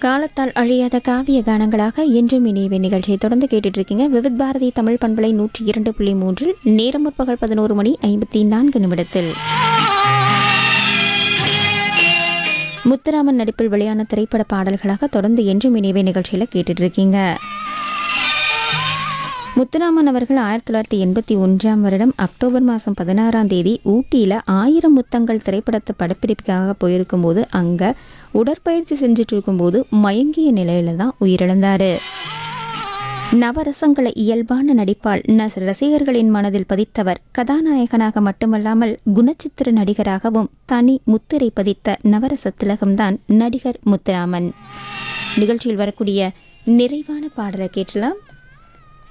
காலத்தால் அழியாத காவிய கானங்களாக என்றும் இனியவை நிகழ்ச்சியை தொடர்ந்து கேட்டுட்டு இருக்கீங்க விவித் பாரதி தமிழ் பண்பலை நூற்றி இரண்டு புள்ளி மூன்றில் நேரம் முற்பகல் பதினோரு மணி ஐம்பத்தி நான்கு நிமிடத்தில் முத்துராமன் நடிப்பில் வெளியான திரைப்பட பாடல்களாக தொடர்ந்து என்றும் இனியவை நிகழ்ச்சியில் கேட்டுட்டு இருக்கீங்க முத்துராமன் அவர்கள் ஆயிரத்தி தொள்ளாயிரத்தி எண்பத்தி ஒன்றாம் வருடம் அக்டோபர் மாதம் பதினாறாம் தேதி ஊட்டியில் ஆயிரம் முத்தங்கள் திரைப்படத்தை படப்பிடிப்புக்காக போயிருக்கும்போது அங்கே உடற்பயிற்சி செஞ்சுட்டு இருக்கும்போது மயங்கிய நிலையில தான் உயிரிழந்தார் நவரசங்களை இயல்பான நடிப்பால் ந ரசிகர்களின் மனதில் பதித்தவர் கதாநாயகனாக மட்டுமல்லாமல் குணச்சித்திர நடிகராகவும் தனி முத்திரை பதித்த நவரச திலகம்தான் நடிகர் முத்துராமன் நிகழ்ச்சியில் வரக்கூடிய நிறைவான பாடலை கேட்கலாம்